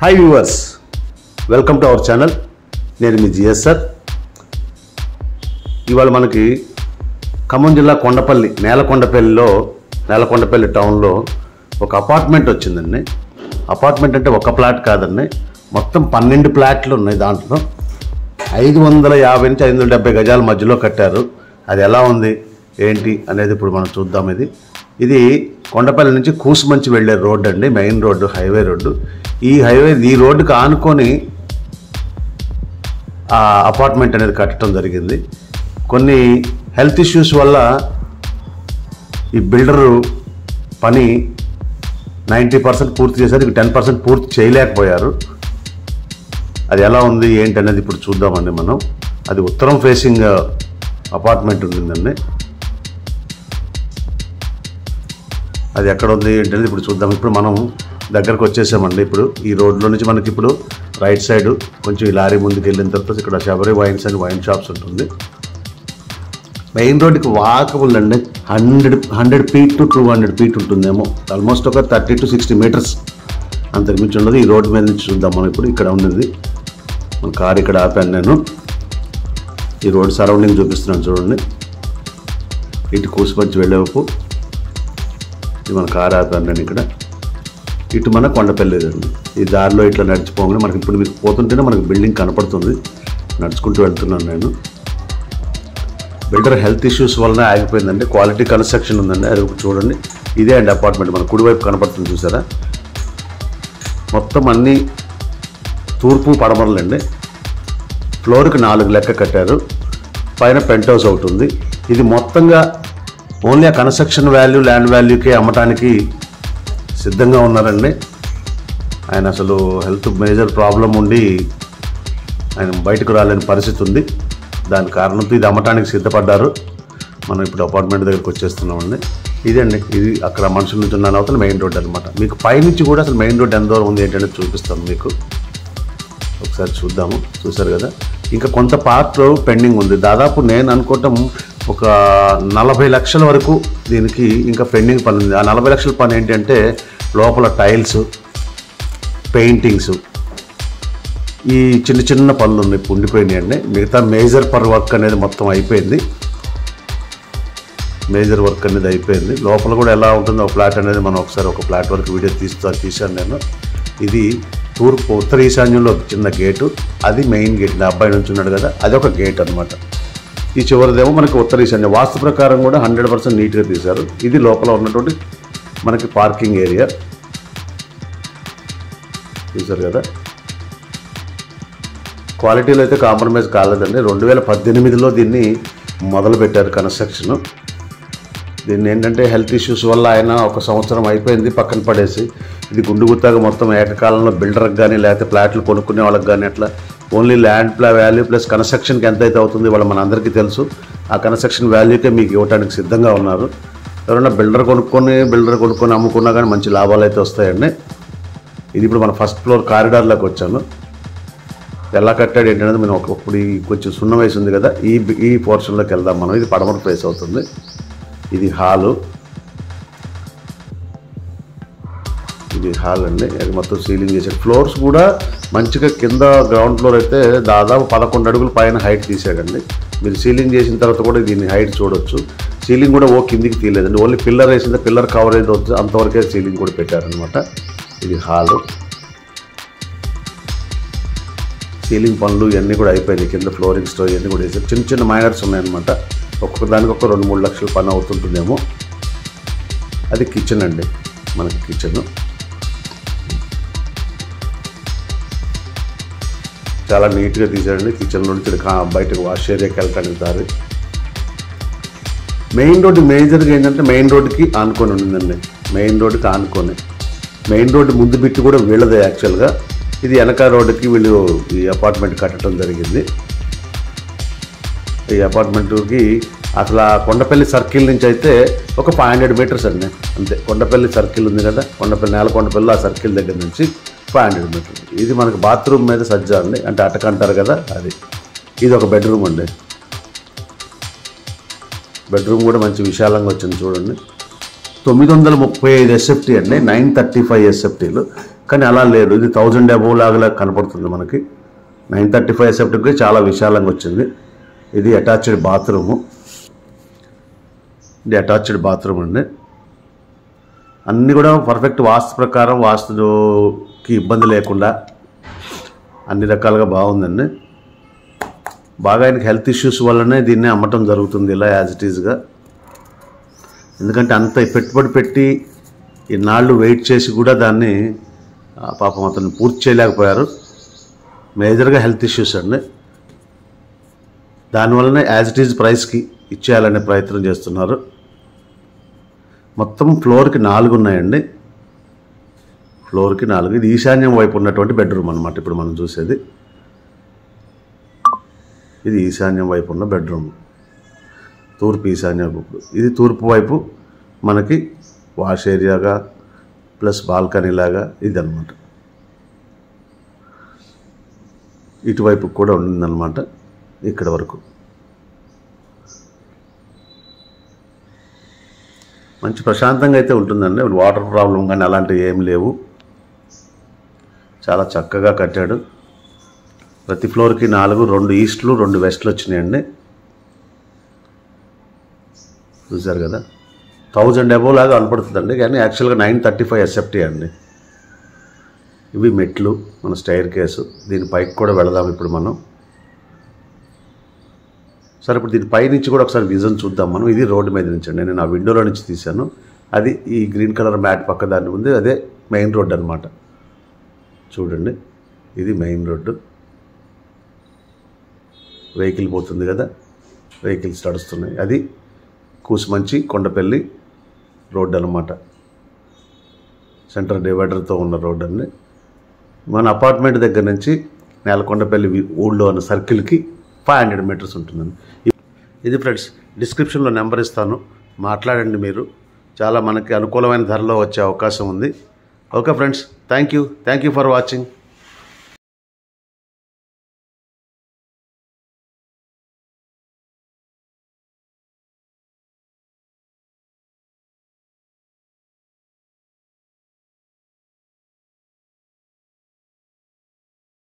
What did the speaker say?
hi viewers welcome to our channel నేను మీ GSR ఇవాళ మనకి ఖమ్మం జిల్లా కొండపల్లి నేలకొండపల్లిలో నేలకొండపల్లి టౌన్లో ఒక అపార్ట్మెంట్ వచ్చిందండి అపార్ట్మెంట్ అంటే ఒక ప్లాట్ కాదండి మొత్తం పన్నెండు ప్లాట్లు ఉన్నాయి దాంట్లో ఐదు వందల యాభై నుంచి ఐదు వందల డెబ్బై గజాల మధ్యలో కట్టారు అది ఎలా ఉంది ఏంటి అనేది ఇప్పుడు మనం చూద్దాం ఇది ఇది కొండపల్లి నుంచి కూసుమంచి వెళ్ళే రోడ్డు అండి మెయిన్ రోడ్డు హైవే రోడ్డు ఈ హైవే ఈ రోడ్డుకి ఆనుకొని ఆ అపార్ట్మెంట్ అనేది కట్టడం జరిగింది కొన్ని హెల్త్ ఇష్యూస్ వల్ల ఈ బిల్డరు పని నైంటీ పర్సెంట్ పూర్తి చేశారు ఇక టెన్ పర్సెంట్ పూర్తి చేయలేకపోయారు అది ఎలా ఉంది ఏంటి అనేది ఇప్పుడు చూద్దామండి మనం అది ఉత్తరం ఫేసింగ్ అపార్ట్మెంట్ ఉంటుందండి అది ఎక్కడ ఉంది ఏంటనేది ఇప్పుడు చూద్దాం ఇప్పుడు మనం దగ్గరకు వచ్చేసామండి ఇప్పుడు ఈ రోడ్లో నుంచి మనకి ఇప్పుడు రైట్ సైడ్ కొంచెం ఈ లారీ ముందుకు వెళ్ళిన తర్వాత ఇక్కడ Sabari wines and wine shops ఉంటుంది మెయిన్ రోడ్కి వాకబుల్ అండి hundred hundred feet to two hundred feet ఉంటుందేమో ఆల్మోస్ట్ ఒక థర్టీ టు సిక్స్టీ మీటర్స్ అంతకు మించి ఉండదు ఈ రోడ్డు మీద నుంచి చూద్దాం మనం ఇప్పుడు ఇక్కడ ఉండేది మన కార్ ఇక్కడ ఆపాను నేను ఈ రోడ్ సరౌండింగ్ చూపిస్తున్నాను చూడండి ఇటు కూసిపంచి వెళ్ళేవపు ఇది మన కార్ ఆపాను నేను ఇక్కడ ఇటు మన కొండపల్లి అండి ఈ దారిలో ఇట్లా నడిచిపోగానే మనకి ఇప్పుడు మీకు పోతుంటేనే మనకి బిల్డింగ్ కనపడుతుంది నడుచుకుంటూ వెళ్తున్నాను నేను బిల్డర్ హెల్త్ ఇష్యూస్ వలన ఆగిపోయిందండి క్వాలిటీ కన్స్ట్రక్షన్ ఉందండి అది ఒకటి చూడండి ఇదే అండి అపార్ట్మెంట్ మన కుడివైపు కనపడుతుంది చూసారా మొత్తం అన్ని తూర్పు పడమరలండి ఫ్లోర్కి నాలుగు లెక్క కట్టారు పైన పెంట్ హౌస్ ఒకటి ఉంది ఇది మొత్తంగా ఓన్లీ ఆ కన్స్ట్రక్షన్ వాల్యూ ల్యాండ్ వాల్యూకి అమ్మటానికి సిద్ధంగా ఉన్నారండి ఆయన అసలు హెల్త్ మేజర్ ప్రాబ్లం ఉండి ఆయన బయటకు రాలేని పరిస్థితి ఉంది దాని కారణంతో ఇది అమ్మటానికి సిద్ధపడ్డారు మనం ఇప్పుడు అపార్ట్మెంట్ దగ్గరికి వచ్చేస్తున్నామండి ఇదండి ఇది అక్కడ మనుషుల నుంచి ఉన్న అవతల మెయిన్ రోడ్ అనమాట మీకు పైనుంచి కూడా అసలు మెయిన్ రోడ్ ఎంత దూరం ఉంది ఏంటనేది చూపిస్తాం మీకు ఒకసారి చూద్దాము చూసారు కదా ఇంకా కొంత పార్ట్ పెండింగ్ ఉంది దాదాపు నేను అనుకోవటం ఒక నలభై లక్షల వరకు దీనికి ఇంకా పెండింగ్ పని ఉంది ఆ నలభై లక్షల పని ఏంటంటే లోపల టైల్స్ పెయింటింగ్స్ ఈ చిన్న చిన్న పనులు ఉన్నాయి ఇప్పుడు ఉండిపోయినాయి అండి మిగతా మేజర్ పర్ వర్క్ అనేది మొత్తం అయిపోయింది మేజర్ వర్క్ అనేది అయిపోయింది లోపల కూడా ఎలా ఉంటుందో ఒక ఫ్లాట్ అనేది మనం ఒకసారి ఒక ఫ్లాట్ వరకు వీడియో తీస్తా తీశాను నేను ఇది తూర్పు ఉత్తర ఈశాన్యంలో ఒక చిన్న గేటు అది మెయిన్ గేట్ నా అబ్బాయి నుంచి ఉన్నాడు కదా అది ఒక గేట్ అనమాట ఈ చివరిదేమో మనకి ఉత్తర ఈశాన్యం వాస్తు ప్రకారం కూడా హండ్రెడ్ పర్సెంట్ నీట్గా తీశారు ఇది లోపల ఉన్నటువంటి మనకి పార్కింగ్ ఏరియా చూసారు కదా క్వాలిటీలో అయితే కాంప్రమైజ్ కాలేదండి రెండు వేల పద్దెనిమిదిలో దీన్ని మొదలుపెట్టారు కన్స్ట్రక్షన్ దీన్ని ఏంటంటే హెల్త్ ఇష్యూస్ వల్ల ఆయన ఒక సంవత్సరం అయిపోయింది పక్కన పడేసి ఇది గుండు గుత్తాగా మొత్తం ఏకకాలంలో బిల్డర్కి కానీ లేకపోతే ఫ్లాట్లు కొనుక్కునే వాళ్ళకి కానీ అట్లా ఓన్లీ ల్యాండ్ ప్లా వాల్యూ ప్లస్ కన్స్ట్రక్షన్కి ఎంత అయితే అవుతుంది వాళ్ళ మన అందరికీ తెలుసు ఆ కన్స్ట్రక్షన్ వాల్యూకే మీకు ఇవ్వడానికి సిద్ధంగా ఉన్నారు ఎవరైనా బిల్డర్ కొనుక్కొని బిల్డర్ కొనుక్కొని అమ్ముకున్నా కానీ మంచి లాభాలు అయితే వస్తాయండి ఇది ఇప్పుడు మన ఫస్ట్ ఫ్లోర్ కారిడార్లోకి వచ్చాను ఎలా కట్టాడు ఏంటనేది మనం ఒక ఇప్పుడు ఈ కొంచెం సున్నం వేసి ఉంది కదా ఈ ఈ పోర్షన్లోకి వెళ్దాం మనం ఇది పడమర ప్లేస్ అవుతుంది ఇది హాలు ఇది హాల్ అండి అది మొత్తం సీలింగ్ చేశాడు ఫ్లోర్స్ కూడా మంచిగా కింద గ్రౌండ్ ఫ్లోర్ అయితే దాదాపు పదకొండు అడుగుల పైన హైట్ తీసాడండి మీరు సీలింగ్ చేసిన తర్వాత కూడా దీన్ని హైట్ చూడొచ్చు సీలింగ్ కూడా ఓ కిందికి తీయలేదండి ఓన్లీ పిల్లర్ వేసింది పిల్లర్ కవరేజ్ అవుతుంది అంతవరకే సీలింగ్ కూడా పెట్టారనమాట ఇది హాలు సీలింగ్ పనులు ఇవన్నీ కూడా అయిపోయినాయి కింద ఫ్లోరింగ్ స్టో ఇవన్నీ కూడా వేసారు చిన్న చిన్న మైనర్స్ ఉన్నాయన్నమాట ఒక్కొక్క దానికి ఒక రెండు మూడు లక్షల పని అవుతుంటుందేమో అది కిచెన్ అండి మనకి కిచెన్ చాలా నీట్గా తీసాడండి కిచెన్లో నుంచి కా- బయటకు వాష్ ఏరియాకి వెళ్ళటానికి దారి మెయిన్ రోడ్డు మేజర్గా ఏంటంటే మెయిన్ రోడ్డుకి ఆనుకొని ఉండిందండి మెయిన్ రోడ్డుకి ఆనుకొని మెయిన్ రోడ్డు ముందు బిట్టు కూడా వీళ్ళదే యాక్చువల్గా ఇది వెనక రోడ్డుకి వీళ్ళు ఈ అపార్ట్మెంట్ కట్టడం జరిగింది ఈ అపార్ట్మెంట్కి అసలు ఆ కొండపల్లి సర్కిల్ నుంచి అయితే ఒక ఫైవ్ హండ్రెడ్ మీటర్స్ అండి అంతే కొండపల్లి సర్కిల్ ఉంది కదా కొండపల్లి నేల కొండపల్లి ఆ సర్కిల్ దగ్గర నుంచి ఫైవ్ హండ్రెడ్ మీటర్స్ ఇది మనకి బాత్రూమ్ మీద సజ్జ అండి అంటే అటక అంటారు కదా అది ఇది ఒక బెడ్రూమ్ అండి బెడ్రూమ్ కూడా మంచి విశాలంగా వచ్చింది చూడండి తొమ్మిది వందల ముప్పై ఐదు ఎస్ఎఫ్టీ అండి నైన్ థర్టీ ఫైవ్ ఎస్ఎఫ్టీలు కానీ అలా లేదు ఇది థౌజండ్ అబోవ్ లాగా కనపడుతుంది మనకి నైన్ థర్టీ ఫైవ్ సెప్టిక్కి చాలా విశాలంగా వచ్చింది ఇది అటాచ్డ్ బాత్రూము ఇది అటాచ్డ్ బాత్రూమ్ అండి అన్నీ కూడా పర్ఫెక్ట్ వాస్తు ప్రకారం వాస్తుకి ఇబ్బంది లేకుండా అన్ని రకాలుగా బాగుందండి బాగా ఆయనకి హెల్త్ ఇష్యూస్ వల్లనే దీన్ని అమ్మటం జరుగుతుంది ఇలా యాజ్ ఇట్ ఈజ్గా ఎందుకంటే అంత పెట్టుబడి పెట్టి ఇన్నాళ్ళు వెయిట్ చేసి కూడా దాన్ని ఆ, పాపం అతను పూర్తి చేయలేకపోయారు మేజర్గా హెల్త్ ఇష్యూస్ అండి దానివల్లనే యాజ్ ఇట్ ఈజ్ ప్రైస్కి ఇచ్చేయాలనే ప్రయత్నం చేస్తున్నారు మొత్తం ఫ్లోర్కి నాలుగు ఉన్నాయండి ఫ్లోర్కి నాలుగు ఇది ఈశాన్యం వైపు ఉన్నటువంటి బెడ్రూమ్ అనమాట ఇప్పుడు మనం చూసేది ఇది ఈశాన్యం వైపు ఉన్న బెడ్రూమ్ తూర్పు ఈశాన్యం వైపు ఇది తూర్పు వైపు మనకి వాష్ ఏరియాగా ప్లస్ బాల్కనీ లాగా ఇది అనమాట ఇటువైపు కూడా ఉండిందనమాట ఇక్కడ వరకు మంచి ప్రశాంతంగా అయితే ఉంటుందండి వాటర్ ప్రాబ్లం కానీ అలాంటివి ఏం లేవు చాలా చక్కగా కట్టాడు ప్రతి ఫ్లోర్కి నాలుగు రెండు ఈస్ట్లు రెండు వెస్ట్లు వచ్చినాయండి చూసారు కదా థౌజండ్ అబోవ్ లాగా కనపడుతుందండి కానీ యాక్చువల్గా నైన్ థర్టీ ఫైవ్ ఎస్ఎఫ్టీ అండి ఇవి మెట్లు మన స్టైర్ కేసు దీని పైకి కూడా వెళదాం ఇప్పుడు మనం సరే ఇప్పుడు దీని పై నుంచి కూడా ఒకసారి విజన్ చూద్దాం మనం ఇది రోడ్డు మీద నుంచి అండి నేను ఆ విండోలో నుంచి తీశాను అది ఈ గ్రీన్ కలర్ మ్యాట్ పక్క దాన్ని ఉంది అదే మెయిన్ రోడ్ అనమాట చూడండి ఇది మెయిన్ రోడ్డు వెహికల్ పోతుంది కదా వెహికల్స్ నడుస్తున్నాయి అది కూసుమంచి కొండపల్లి రోడ్డు అనమాట సెంటర్ డివైడర్తో ఉన్న రోడ్డు అండి మన అపార్ట్మెంట్ దగ్గర నుంచి నేలకొండపల్లి వి- ఊళ్ళో ఉన్న సర్కిల్కి ఫైవ్ హండ్రెడ్ మీటర్స్ ఉంటుందండి ఇది ఫ్రెండ్స్ డిస్క్రిప్షన్లో నెంబర్ ఇస్తాను మాట్లాడండి మీరు చాలా మనకి అనుకూలమైన ధరలో వచ్చే అవకాశం ఉంది okay friends thank you thank you for watching